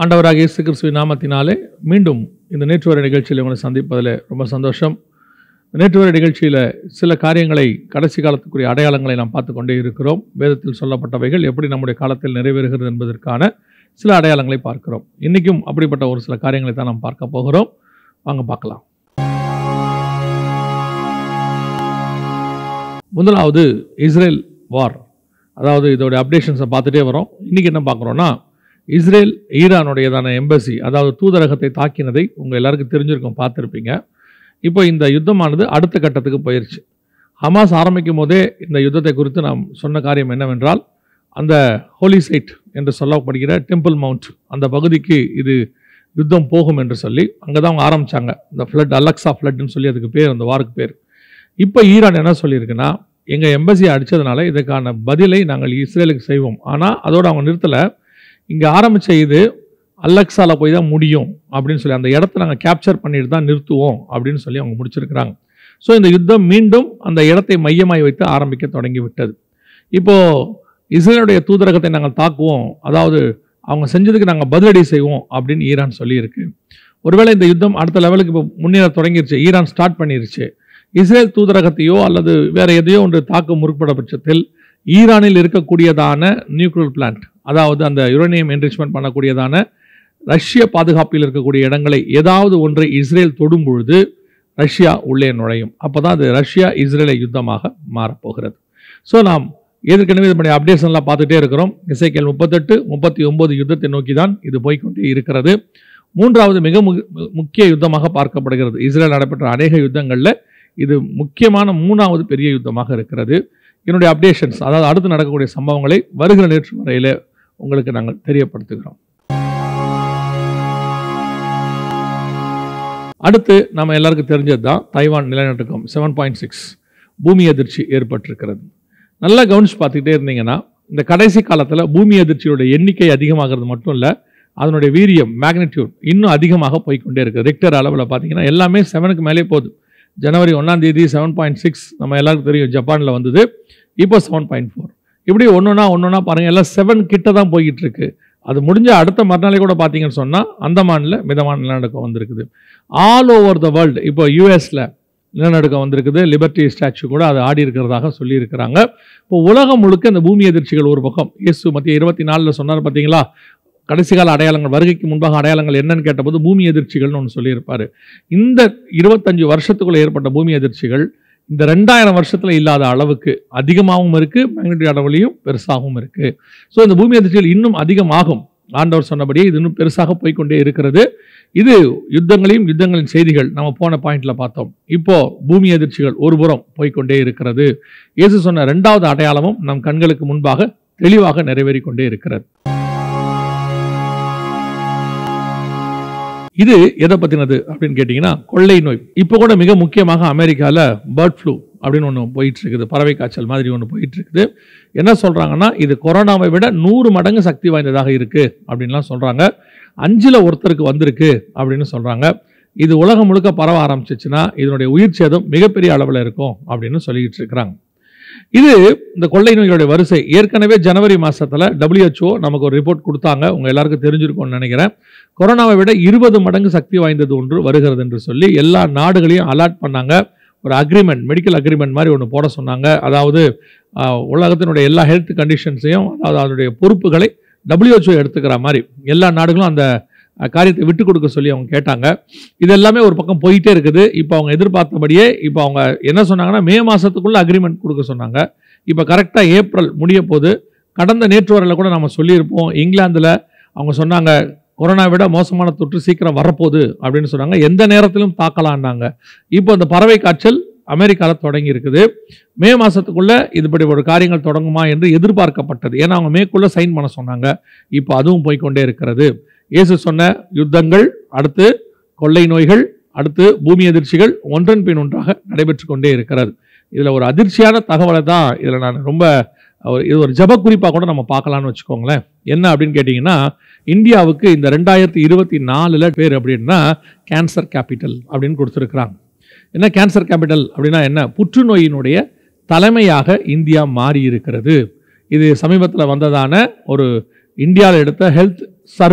ஆண்டவராக இயேசு கிறிஸ்துவின் நாமத்தினாலே மீண்டும் இந்த நேற்று வரை நிகழ்ச்சியில் உங்களை சந்திப்பதில் ரொம்ப சந்தோஷம் நேற்று வரை நிகழ்ச்சியில் சில காரியங்களை கடைசி காலத்துக்குரிய அடையாளங்களை நாம் பார்த்து கொண்டே இருக்கிறோம் வேதத்தில் சொல்லப்பட்டவைகள் எப்படி நம்முடைய காலத்தில் நிறைவேறுகிறது என்பதற்கான சில அடையாளங்களை பார்க்கிறோம் இன்றைக்கும் அப்படிப்பட்ட ஒரு சில காரியங்களை தான் நாம் பார்க்க போகிறோம் வாங்க பார்க்கலாம் முதலாவது இஸ்ரேல் வார் அதாவது இதோட அப்டேஷன்ஸை பார்த்துட்டே வரோம் இன்றைக்கி என்ன பார்க்குறோன்னா இஸ்ரேல் ஈரானுடையதான எம்பசி அதாவது தூதரகத்தை தாக்கினதை உங்கள் எல்லாருக்கும் தெரிஞ்சிருக்கும் பார்த்துருப்பீங்க இப்போ இந்த யுத்தமானது அடுத்த கட்டத்துக்கு போயிடுச்சு ஹமாஸ் ஆரம்பிக்கும் போதே இந்த யுத்தத்தை குறித்து நாம் சொன்ன காரியம் என்னவென்றால் அந்த ஹோலி சைட் என்று சொல்லப்படுகிற டெம்பிள் மவுண்ட் அந்த பகுதிக்கு இது யுத்தம் போகும் என்று சொல்லி அங்கே தான் அவங்க ஆரம்பித்தாங்க இந்த ஃப்ளட் அலக்ஸா ஃப்ளட்னு சொல்லி அதுக்கு பேர் அந்த வாருக்கு பேர் இப்போ ஈரான் என்ன சொல்லியிருக்குன்னா எங்கள் எம்பசியை அடித்ததுனால இதுக்கான பதிலை நாங்கள் இஸ்ரேலுக்கு செய்வோம் ஆனால் அதோடு அவங்க நிறுத்தலை இங்கே ஆரம்பித்த இது அலக்ஸால போய் தான் முடியும் அப்படின்னு சொல்லி அந்த இடத்த நாங்கள் கேப்சர் பண்ணிட்டு தான் நிறுத்துவோம் அப்படின்னு சொல்லி அவங்க முடிச்சிருக்கிறாங்க ஸோ இந்த யுத்தம் மீண்டும் அந்த இடத்தை மையமாய் வைத்து ஆரம்பிக்க தொடங்கி விட்டது இப்போது இஸ்ரேலுடைய தூதரகத்தை நாங்கள் தாக்குவோம் அதாவது அவங்க செஞ்சதுக்கு நாங்கள் பதிலடி செய்வோம் அப்படின்னு ஈரான் சொல்லியிருக்கு ஒருவேளை இந்த யுத்தம் அடுத்த லெவலுக்கு இப்போ முன்னேற தொடங்கிருச்சு ஈரான் ஸ்டார்ட் பண்ணிருச்சு இஸ்ரேல் தூதரகத்தையோ அல்லது வேற எதையோ ஒன்று தாக்க முற்பட பட்சத்தில் ஈரானில் இருக்கக்கூடியதான நியூக்ளியர் பிளான்ட் அதாவது அந்த யுரேனியம் என்ரிச்மெண்ட் பண்ணக்கூடியதான ரஷ்ய பாதுகாப்பில் இருக்கக்கூடிய இடங்களை ஏதாவது ஒன்றை இஸ்ரேல் தொடும் பொழுது ரஷ்யா உள்ளே நுழையும் அப்போ தான் அது ரஷ்யா இஸ்ரேலை யுத்தமாக மாறப்போகிறது ஸோ நாம் ஏற்கனவே இதனுடைய அப்டேஷன்லாம் பார்த்துட்டே இருக்கிறோம் இசைக்கேல் முப்பத்தெட்டு முப்பத்தி ஒன்பது யுத்தத்தை நோக்கி தான் இது போய்க்கொண்டே இருக்கிறது மூன்றாவது மிக மு- முக்கிய யுத்தமாக பார்க்கப்படுகிறது இஸ்ரேல் நடைபெற்ற அநேக யுத்தங்களில் இது முக்கியமான மூணாவது பெரிய யுத்தமாக இருக்கிறது என்னுடைய அப்டேஷன்ஸ் அதாவது அடுத்து நடக்கக்கூடிய சம்பவங்களை வருகிற நேற்று வரையில் உங்களுக்கு நாங்கள் தெரியப்படுத்துகிறோம் அடுத்து நம்ம எல்லாருக்கும் தெரிஞ்சது தான் தைவான் நிலநடுக்கம் செவன் பாயிண்ட் சிக்ஸ் பூமி அதிர்ச்சி ஏற்பட்டிருக்கிறது நல்லா கவனிச்சு பார்த்துக்கிட்டே இருந்தீங்கன்னா இந்த கடைசி காலத்தில் பூமி அதிர்ச்சியோட எண்ணிக்கை அதிகமாகிறது மட்டும் இல்லை அதனுடைய வீரியம் மேக்னிடியூட் இன்னும் அதிகமாக போய்க்கொண்டே இருக்குது ரெக்டர் அளவில் பார்த்தீங்கன்னா எல்லாமே செவனுக்கு மேலே போகுது ஜனவரி ஒன்றாம் தேதி செவன் பாயிண்ட் சிக்ஸ் நம்ம எல்லாருக்கும் தெரியும் ஜப்பானில் வந்தது இப்போ செவன் பாயிண்ட் ஃபோர் இப்படி ஒன்றுனா ஒன்றுனா பாருங்கள் எல்லாம் செவன் கிட்ட தான் போய்கிட்டு இருக்கு அது முடிஞ்ச அடுத்த மறுநாளே கூட பார்த்தீங்கன்னு சொன்னால் அந்தமானில் மிதமான நிலநடுக்கம் வந்திருக்குது ஆல் ஓவர் த வேர்ல்டு இப்போ யூஎஸில் நிலநடுக்கம் வந்திருக்குது லிபர்ட்டி ஸ்டாச்சு கூட அது ஆடி இருக்கிறதாக சொல்லியிருக்கிறாங்க இப்போ உலகம் முழுக்க இந்த பூமி அதிர்ச்சிகள் ஒரு பக்கம் இயேசு மத்திய இருபத்தி நாலில் சொன்னார் பார்த்தீங்களா கடைசி கால அடையாளங்கள் வருகைக்கு முன்பாக அடையாளங்கள் என்னன்னு கேட்டபோது பூமி அதிர்ச்சிகள்னு ஒன்று சொல்லியிருப்பார் இந்த இருபத்தஞ்சு வருஷத்துக்குள்ள ஏற்பட்ட பூமி அதிர்ச்சிகள் இந்த ரெண்டாயிரம் வருஷத்தில் இல்லாத அளவுக்கு அதிகமாகவும் இருக்குது மேக்னிட்யூட் அளவுலையும் பெருசாகவும் இருக்குது ஸோ இந்த பூமி அதிர்ச்சிகள் இன்னும் அதிகமாகும் ஆண்டவர் சொன்னபடியே இது இன்னும் பெருசாக போய்க்கொண்டே இருக்கிறது இது யுத்தங்களையும் யுத்தங்களின் செய்திகள் நம்ம போன பாயிண்ட்ல பார்த்தோம் இப்போ பூமி அதிர்ச்சிகள் ஒரு புறம் போய்க்கொண்டே இருக்கிறது இயேசு சொன்ன ரெண்டாவது அடையாளமும் நம் கண்களுக்கு முன்பாக தெளிவாக நிறைவேறிக் கொண்டே இருக்கிறது இது எதை பத்தினது அப்படின்னு கேட்டிங்கன்னா கொள்ளை நோய் இப்போ கூட மிக முக்கியமாக அமெரிக்காவில் பேர்ட் ஃப்ளூ அப்படின்னு ஒன்று போயிட்டு இருக்குது பறவை காய்ச்சல் மாதிரி ஒன்று போயிட்டு இருக்குது என்ன சொல்றாங்கன்னா இது கொரோனாவை விட நூறு மடங்கு சக்தி வாய்ந்ததாக இருக்கு அப்படின்லாம் சொல்றாங்க அஞ்சுல ஒருத்தருக்கு வந்திருக்கு அப்படின்னு சொல்றாங்க இது உலகம் முழுக்க பரவ ஆரம்பிச்சிச்சுன்னா இதனுடைய உயிர் சேதம் மிகப்பெரிய அளவில் இருக்கும் அப்படின்னு சொல்லிக்கிட்டு இருக்கிறாங்க இது இந்த கொள்ளை நோய்களுடைய வரிசை ஏற்கனவே ஜனவரி மாசத்துல WHO நமக்கு ஒரு ரிப்போர்ட் கொடுத்தாங்க உங்க எல்லாருக்கும் தெரிஞ்சிருக்கும்னு நினைக்கிறேன் கொரோனாவை விட இருபது மடங்கு சக்தி வாய்ந்தது ஒன்று வருகிறது என்று சொல்லி எல்லா நாடுகளையும் அலாட் பண்ணாங்க ஒரு அக்ரிமெண்ட் மெடிக்கல் அக்ரிமெண்ட் மாதிரி ஒன்று போட சொன்னாங்க அதாவது ஆஹ், உலகத்தினுடைய எல்லா ஹெல்த் கண்டிஷன்ஸையும் அதாவது அதனுடைய பொறுப்புகளை WHO எடுத்துக்கிற மாதிரி எல்லா நாடுகளும் அந்த அஹ், காரியத்தை விட்டு கொடுக்க சொல்லி அவங்க கேட்டாங்க இது எல்லாமே ஒரு பக்கம் போயிட்டே இருக்குது இப்போ அவங்க எதிர்பார்த்தபடியே இப்போ அவங்க என்ன சொன்னாங்கன்னா மே மாதத்துக்குள்ளே அக்ரிமெண்ட் கொடுக்க சொன்னாங்க இப்போ கரெக்டாக ஏப்ரல் முடிய போது கடந்த நேற்று வரையில் கூட நம்ம சொல்லியிருப்போம் இங்கிலாந்தில் அவங்க சொன்னாங்க கொரோனா விட மோசமான தொற்று சீக்கிரம் வரப்போகுது அப்படின்னு சொன்னாங்க எந்த நேரத்திலும் தாக்கலான்னாங்க இப்போ அந்த பறவை காய்ச்சல் அமெரிக்காவில் தொடங்கி இருக்குது மே மாதத்துக்குள்ள இதுபடி ஒரு காரியங்கள் தொடங்குமா என்று எதிர்பார்க்கப்பட்டது ஏன்னா அவங்க மேற்குள்ள சைன் பண்ண சொன்னாங்க இப்போ அதுவும் போய்க்கொண்டே இருக்கிறது இயேசு சொன்ன யுத்தங்கள் அடுத்து கொள்ளை நோய்கள் அடுத்து பூமி அதிர்ச்சிகள் ஒன்றன் பின் ஒன்றாக நடைபெற்று கொண்டே இருக்கிறது இதில் ஒரு அதிர்ச்சியான தகவலை தான் இதில் நான் ரொம்ப ஒரு- இது ஒரு ஜப குறிப்பாக கூட நம்ம பார்க்கலாம்னு வச்சுக்கோங்களேன் என்ன அப்படின்னு கேட்டிங்கன்னா இந்தியாவுக்கு இந்த ரெண்டாயிரத்தி இருபத்தி நாலில் பேர் அப்படின்னா கேன்சர் கேபிட்டல் அப்படின்னு கொடுத்துருக்குறாங்க என்ன கேன்சர் கேபிட்டல் அப்படின்னா என்ன புற்றுநோயினுடைய தலைமையாக இந்தியா மாறி இருக்கிறது இது சமீபத்தில் வந்ததான ஒரு இந்தியாவில் எடுத்த ஹெல்த் சர்வே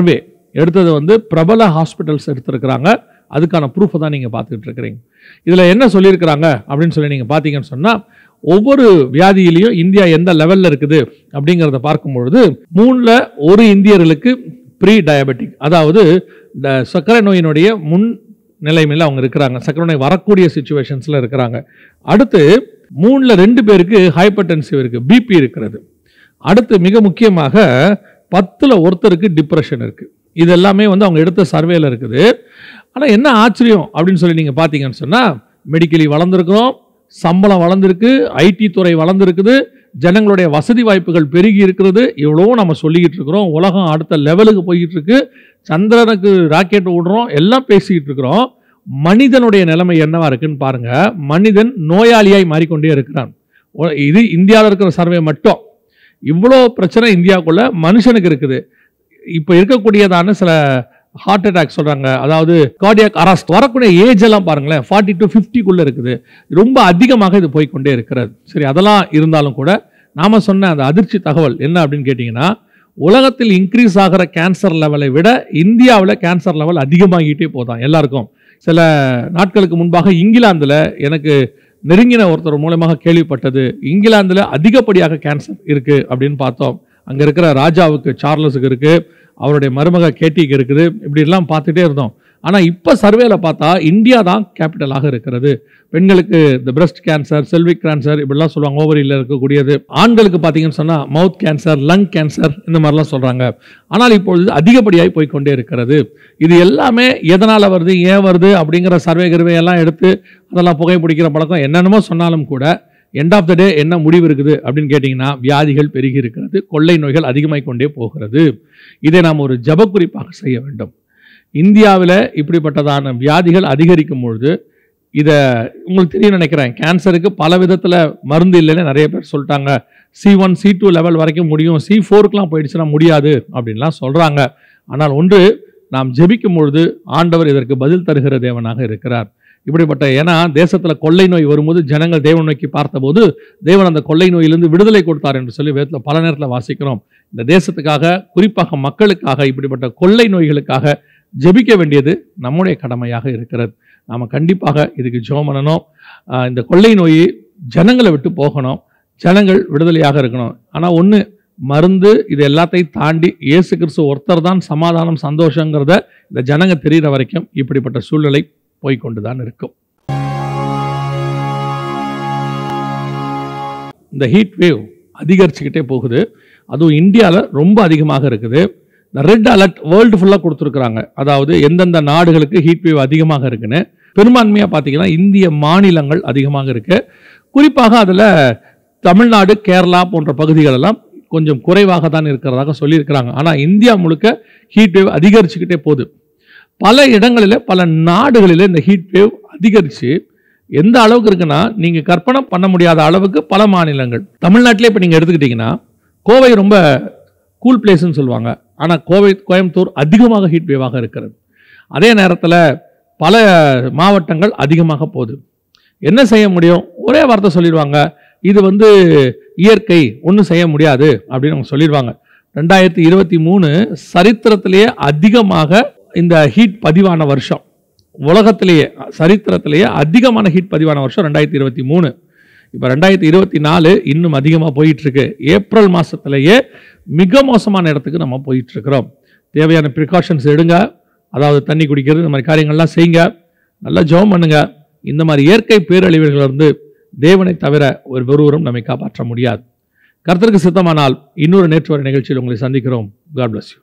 எடுத்தது வந்து பிரபல ஹாஸ்பிட்டல்ஸ் எடுத்திருக்கிறாங்க அதுக்கான ப்ரூஃபை தான் நீங்கள் பார்த்துக்கிட்டு இருக்கிறீங்க இதில் என்ன சொல்லியிருக்கிறாங்க அப்படின்னு சொல்லி நீங்கள் பார்த்தீங்கன்னு சொன்னால் ஒவ்வொரு வியாதியிலையும் இந்தியா எந்த லெவலில் இருக்குது அப்படிங்கிறத பார்க்கும்பொழுது மூணில் ஒரு இந்தியர்களுக்கு ப்ரீ டயபெட்டிக் அதாவது இந்த சர்க்கரை நோயினுடைய முன் நிலைமையில் அவங்க இருக்கிறாங்க சர்க்கரை நோய் வரக்கூடிய சுச்சுவேஷன்ஸில் இருக்கிறாங்க அடுத்து மூணில் ரெண்டு பேருக்கு ஹைப்பர்டென்சிவ் இருக்குது பிபி இருக்கிறது அடுத்து மிக முக்கியமாக பத்தில் ஒருத்தருக்கு டிப்ரெஷன் இருக்குது இது எல்லாமே வந்து அவங்க எடுத்த சர்வேல இருக்குது ஆனால் என்ன ஆச்சரியம் அப்படின்னு சொல்லி நீங்கள் பார்த்தீங்கன்னு சொன்னால் மெடிக்கலி வளர்ந்துருக்கிறோம் சம்பளம் வளர்ந்துருக்கு ஐடி துறை வளர்ந்துருக்குது ஜனங்களுடைய வசதி வாய்ப்புகள் பெருகி இருக்கிறது இவ்வளோ நம்ம சொல்லிக்கிட்டு இருக்கிறோம் உலகம் அடுத்த லெவலுக்கு போய்கிட்டு இருக்கு சந்திரனுக்கு ராக்கெட் விடுறோம் எல்லாம் பேசிக்கிட்டு இருக்கிறோம் மனிதனுடைய நிலைமை என்னவா இருக்குன்னு பாருங்க மனிதன் நோயாளியாய் மாறிக்கொண்டே இருக்கிறான் ஒ- இது இந்தியாவில் இருக்கிற சர்வே மட்டும் இவ்வளோ பிரச்சனை இந்தியாவுக்குள்ள மனுஷனுக்கு இருக்குது இப்போ இருக்கக்கூடியதான சில ஹார்ட் அட்டாக் சொல்றாங்க அதாவது கார்டியாக் அரெஸ்ட் வரக்கூடிய ஏஜ் எல்லாம் பாருங்களேன் ஃபார்ட்டி டு ஃபிஃப்டிக்குள்ள இருக்குது ரொம்ப அதிகமாக இது போய்க்கொண்டே இருக்கிறது சரி அதெல்லாம் இருந்தாலும் கூட நாம சொன்ன அந்த அதிர்ச்சி தகவல் என்ன அப்படின்னு கேட்டிங்கன்னா உலகத்தில் இன்க்ரீஸ் ஆகிற கேன்சர் லெவலை விட இந்தியாவில் கேன்சர் லெவல் அதிகமாகிட்டே போதான் எல்லாருக்கும் சில நாட்களுக்கு முன்பாக இங்கிலாந்தில் எனக்கு நெருங்கின ஒருத்தர் மூலமாக கேள்விப்பட்டது இங்கிலாந்தில் அதிகப்படியாக கேன்சர் இருக்கு அப்படின்னு பார்த்தோம் அங்கே இருக்கிற ராஜாவுக்கு சார்லஸுக்கு இருக்கு அவருடைய மருமக கேட்டிக்கு இருக்குது இப்படி எல்லாம் பார்த்துட்டே இருந்தோம் ஆனால் இப்போ சர்வேல பார்த்தா இந்தியா தான் கேபிட்டலாக இருக்கிறது பெண்களுக்கு இந்த பிரஸ்ட் கேன்சர் செல்விக் கேன்சர் இப்படிலாம் சொல்லுவாங்க ஓவரியில் இருக்கக்கூடியது ஆண்களுக்கு பார்த்தீங்கன்னு சொன்னால் மவுத் கேன்சர் லங் கேன்சர் இந்த மாதிரிலாம் சொல்கிறாங்க ஆனால் இப்பொழுது அதிகப்படியாகி போய்க்கொண்டே இருக்கிறது இது எல்லாமே எதனால் வருது ஏன் வருது அப்படிங்கிற சர்வே கிருவை எல்லாம் எடுத்து அதெல்லாம் புகைப்பிடிக்கிற பழக்கம் என்னென்னமோ சொன்னாலும் கூட எண்ட் ஆஃப் த டே என்ன முடிவு இருக்குது அப்படின்னு கேட்டிங்கன்னா வியாதிகள் பெருகி இருக்கிறது கொள்ளை நோய்கள் அதிகமாகிக் கொண்டே போகிறது இதை நாம் ஒரு ஜபக்குறிப்பாக செய்ய வேண்டும் இந்தியாவில் இப்படிப்பட்டதான வியாதிகள் அதிகரிக்கும் பொழுது இதை உங்களுக்கு தெரியும் நினைக்கிறேன் கேன்சருக்கு பல விதத்தில் மருந்து இல்லைன்னு நிறைய பேர் சொல்லிட்டாங்க C one C two level வரைக்கும் முடியும் சி ஃபோருக்குலாம் போயிடுச்சுன்னா முடியாது அப்படின்லாம் சொல்கிறாங்க ஆனால் ஒன்று நாம் ஜெபிக்கும் பொழுது ஆண்டவர் இதற்கு பதில் தருகிற தேவனாக இருக்கிறார் இப்படிப்பட்ட ஏன்னா தேசத்தில் கொள்ளை நோய் வரும்போது ஜனங்கள் தேவன் நோக்கி பார்த்தபோது தேவன் அந்த கொள்ளை நோயிலிருந்து விடுதலை கொடுத்தார் என்று சொல்லி வேதத்தில் பல நேரத்தில் வாசிக்கிறோம் இந்த தேசத்துக்காக குறிப்பாக மக்களுக்காக இப்படிப்பட்ட கொள்ளை நோய்களுக்காக ஜெபிக்க வேண்டியது நம்முடைய கடமையாக இருக்கிறது நாம் கண்டிப்பாக இதுக்கு ஜெபம் பண்ணணும் ஆஹ் இந்த கொள்ளை நோய் ஜனங்களை விட்டு போகணும் ஜனங்கள் விடுதலையாக இருக்கணும் ஆனால் ஒன்று மருந்து இது எல்லாத்தையும் தாண்டி இயேசு கிறிஸ்து ஒருத்தர் தான் சமாதானம் சந்தோஷங்கிறத இந்த ஜனங்க தெரிகிற வரைக்கும் இப்படிப்பட்ட சூழ்நிலை போய்க்கொண்டு தான் இருக்கும் இந்த ஹீட் வேவ் அதிகரிச்சுக்கிட்டே போகுது அதுவும் இந்தியாவில் ரொம்ப அதிகமாக இருக்குது இந்த ரெட் அலர்ட் வேர்ல்டு ஃபுல்லாக கொடுத்துருக்குறாங்க அதாவது எந்தெந்த நாடுகளுக்கு ஹீட் வேவ் அதிகமாக இருக்குன்னு பெரும்பான்மையாக பார்த்தீங்கன்னா இந்திய மாநிலங்கள் அதிகமாக இருக்கு குறிப்பாக அதில் தமிழ்நாடு கேரளா போன்ற பகுதிகள் எல்லாம் கொஞ்சம் குறைவாக தான் இருக்கிறதாக சொல்லியிருக்கிறாங்க ஆனால் இந்தியா முழுக்க ஹீட் வேவ் அதிகரிச்சுக்கிட்டே போகுது பல இடங்களில் பல நாடுகளில் இந்த ஹீட் வேவ் அதிகரித்து எந்த அளவுக்கு இருக்குன்னா நீங்கள் கற்பனை பண்ண முடியாத அளவுக்கு பல மாநிலங்கள் தமிழ்நாட்டிலே இப்போ நீங்கள் எடுத்துக்கிட்டிங்கன்னா கோவை ரொம்ப கூல் பிளேஸ்னு சொல்லுவாங்க ஆனால் கோவை கோயம்புத்தூர் அதிகமாக ஹீட் வேவாக இருக்கிறது அதே நேரத்தில் பல மாவட்டங்கள் அதிகமாக போகுது என்ன செய்ய முடியும் ஒரே வார்த்தை சொல்லிடுவாங்க இது வந்து இயற்கை ஒன்றும் செய்ய முடியாது அப்படின்னு அவங்க சொல்லிடுவாங்க ரெண்டாயிரத்தி இருபத்தி மூணு சரித்திரத்திலேயே அதிகமாக இந்த ஹீட் பதிவான வருஷம் உலகத்திலேயே சரித்திரத்திலேயே அதிகமான ஹீட் பதிவான வருஷம் ரெண்டாயிரத்தி இருபத்தி மூணு இப்போ ரெண்டாயிரத்தி இருபத்தி நாலு இன்னும் அதிகமாக போயிட்டு இருக்கு ஏப்ரல் மாசத்திலேயே மிக மோசமான இடத்துக்கு நம்ம போயிட்டு இருக்கிறோம் தேவையான ப்ரிகாஷன்ஸ் எடுங்க அதாவது தண்ணி குடிக்கிறது இந்த மாதிரி காரியங்கள்லாம் செய்யுங்க நல்லா ஜெபம் பண்ணுங்க இந்த மாதிரி இயற்கை பேரழிவுகளிலிருந்து தேவனை தவிர ஒரு ஒருவரும் நம்மை காப்பாற்ற முடியாது கர்த்தருக்கு சித்தமானால் இன்னொரு நேற்று வரை நிகழ்ச்சியில் உங்களை சந்திக்கிறோம் காட் bless you